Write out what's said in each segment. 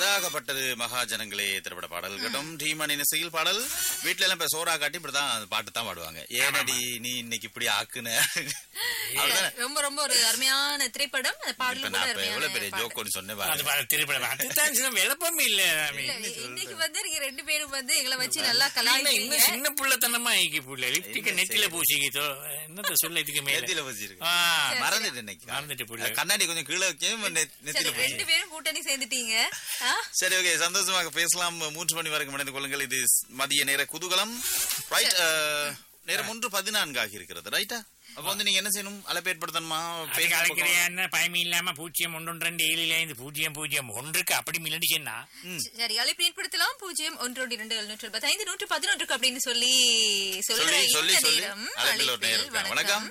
அதாகப்பட்டது மகாஜனங்களே திரைப்பட பாடல் கட்டும் டீமணின் இசையில் பாடல் வீட்ல எல்லாம் இப்ப சோறா காட்டி இப்படிதான் அந்த பாட்டு தான் பாடுவாங்க ஏனடி நீ இன்னைக்கு இப்படி ஆக்குன அவ்வளவுதானே ரொம்ப ரொம்ப ஒரு அருமையான திரைப்படம் அந்த இப்ப பாடலும் கூட நான் இப்ப எவ்வளவு அருமையான பெரிய பாடல். ஜோக்கோன்னு சொன்னேன் அது பாருங்க. பாரு, திரைப்படம் அதுதான் சின்ன விளப்பம் இல்ல ராமி. இல்ல, இன்னைக்கு வந்து நீங்க ரெண்டு பேரும் வந்து எங்களை வச்சு நல்லா இல்ல, கலாய்க்கிறீங்க இன்னும் சின்ன புள்ளத்தனமா ஆகி புள்ள லிப்டிக்க என்ன நெத்தில செய்யுது? பூசிக்கிட்டோ என்னத்த சொல்ல இதுக்கு மேல நெத்தியில வச்சிருக்கு ஆ, மறந்துட்டு இன்னைக்கு மறந்துட்டு புள்ள. கண்ணாடி கொஞ்சம் கீழே வைக்கவும் நெ- சரி நெத்தியில போச்சு ரெண்டு பேரும் கூட்டணி சேர்ந்துட்டீங்க ஆ? சரி ஓகே சந்தோஷமாக பேசலாம் மூன்று மணி வரைக்கும் இணைந்து கொள்ளுங்கள் இது மதிய நேர குதூகலம் ரைட் நேரம் ஒன்று பதினான்கு ஆகி இருக்கிறது ரைட்டா அப்ப வந்து நீங்க என்ன செய்யணும் அழைப்பு ஏற்படுத்தணுமா அதுக்கு Facebook பக்கம் அழைக்கிறியா பயமி இல்லாம பூஜ்ஜியம் ஒன்று ரெண்டு ஏழில ஐந்து பூஜ்ஜியம் பூஜ்ஜியம் ஒன்றுக்கு அப்படி மில்லடிச்சுன்னா சரி அழைப்பு ஏற்படுத்தலாம் பூஜ்ஜியம் ஒன்று ஒன்று இரண்டு எழுநூற்று இருபத்தி ஐந்து நூற்று பதினொன்றுக்கு அப்படின்னு சொல்லி சொல்ற சொல்லி சொல்லி இந்த சொல்லி நேரம் அழைப்பில் ஒரு நேரம் அழைப்பில் இருக்காங்க. வணக்கம்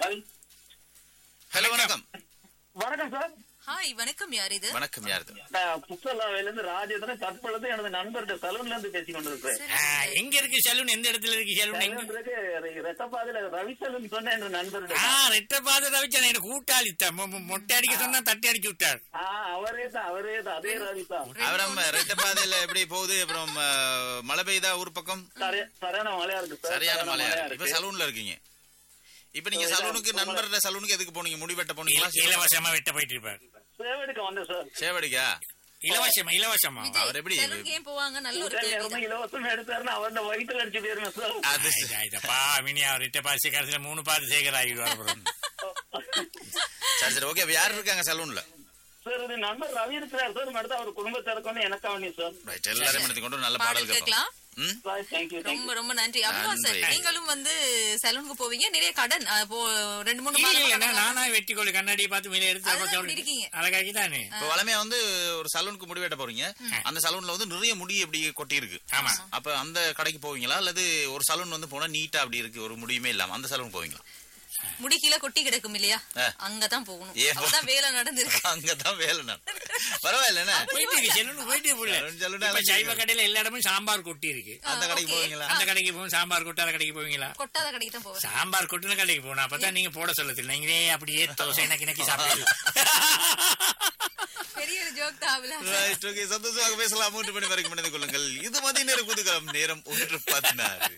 ஹலோ வணக்கம் வணக்கம் சார் ஹாய் வணக்கம் யார் இது வணக்கம் யாரு நான் புத்தலாவில இருந்து ராஜேந்திரன் தற்பொழுது எனது நண்பர்கிட்ட சலூன்ல இருந்து பேசி கொண்டிருக்கிறேன் ஆ, எங்க இருக்கு சலூன் எந்த இடத்துல இருக்கு சலூன் எங்க சலூன்றது ரெட்டப்பாதையில ரவி சலூன் சொன்ன என்ற நண்பர்கிட்ட ஆ ரெட்ட பாத ரவிச்சன் எனக்கு கூட்டாளி தான். மொ- மொ- மொட்டை அடிக்க சொன்னா தட்டி அடிச்சு விட்டார் ஆ அவரே தான் அவரே தான் அதே ரவி தான் அவரம் ரெட்ட பாதையில எப்படி போகுது அப்புறம் அஹ், மழை பெய்தா ஊர் பக்கம் சரி- சரியான மழையா இருக்கு சார் சரியான மழையா மழையா இருக்கு. இப்ப இருக்கு சலூன்ல இருக்கீங்க இப்ப நீங்க ஓ, சலூனுக்கு இதான் நண்பர்கிட்ட சலூனுக்கு எதுக்கு போனீங்க முடி வெட்ட போனீங்களா இல- இலவசமா வெட்ட போயிட்டு இருப்பார் சேவடிக்க வந்தேன் சார் சேவடிக்கா இலவசமா இலவசமா விஜய், அவர் எப்படி? சலூனுக்கு ஏன் போவாங்க நல்ல ஒரு கூட்டாளி கேள்வி இறந்து இலவசம் எடுத்தாருன்னு அவர்கிட்ட வயிற்றுல அடிச்சு போயிருங்க சார் அது இதா, இதப்பா மினியா ரெட்ட பாசி கடைசியில மூணு பாத்து சேகர் ஆகிடுவார் அப்புறம் சரி சரி ஓகே யார் இருக்காங்க சலூன்ல சார் இது நண்பர் ரவி இருக்கிறார் சார் அடுத்து அவர் குடும்பத்திற்கு எனக்கு அவனி சார் ரைட் எல்லாரும் எடுத்து கொண்டு நல்ல பாடல் பாடல் கேட்போம் கேட்கலாம் ம் தேங்க்யூ தேங்க்யூ ரொம்ப ரொம்ப நன்றி அப்துல்லா சார் நன்றி. நீங்களும் வந்து சலூனுக்கு போவீங்க நிறைய கடன் அஹ், போ- ரெண்டு மூணு இல்ல, மாதமா இல்ல, கடன் நானா வெட்டி கொள்ளு கண்ணாடி பார்த்து மேல எடுத்து அதுதான் அப்ப இப்படி இருக்கீங்க. அழகாக்கி தானே இப்ப வளமையா வந்து ஒரு சலூனுக்கு முடி வெட்ட போறீங்க அந்த சலூன்ல வந்து நிறைய முடி அப்படி கொட்டி இருக்கு ஆமா அப்ப அந்த கடைக்கு போவீங்களா அல்லது ஒரு சலூன் வந்து போனா நீட்டா அப்படி இருக்கு ஒரு முடியுமே இல்லாம அந்த சலூன் போவீங்களா முடி கீழே கொட்டி கிடக்கும் இல்லையா ஆ. அங்கதான் போகணும் ஏன் அப்பதான் வேலை நடந்திருக்கு அங்கதான் வேலை நடக்குது. பரவாயில்ல என்ன போயிட்டு இருக்கு செல்லுன்னு போயிட்டு புள்ள சலூன் சலூன் இப்ப அலைஞ்சு சைவ கடையில எல்லா இடமும் சாம்பார் கொட்டி இருக்கு அந்த கடைக்கு ஓகே. போவீங்களா அந்த கடைக்கு போவோம் சாம்பார் கொட்டாத கடைக்கு போவீங்களா கொட்டாத கடைக்கு தான் போவேன் சாம்பார் கொட்டுன கடைக்கு போகணும் அப்பதான் நீங்க போட சொல்லத்துல நீங்களே அப்படியே தோசை எனக்கு எனக்கு சாப்பிடுது பெரிய ஒரு ஜோக் தான் அபிலாஷ். Right, okay. சந்தோஷமாக பேசலாம் மூன்று மணி வரைக்கும் இணைந்து கொள்ளுங்கள் இது மதிய நேரம் குதுகலம் நேரம் ஒன்று பதினாறு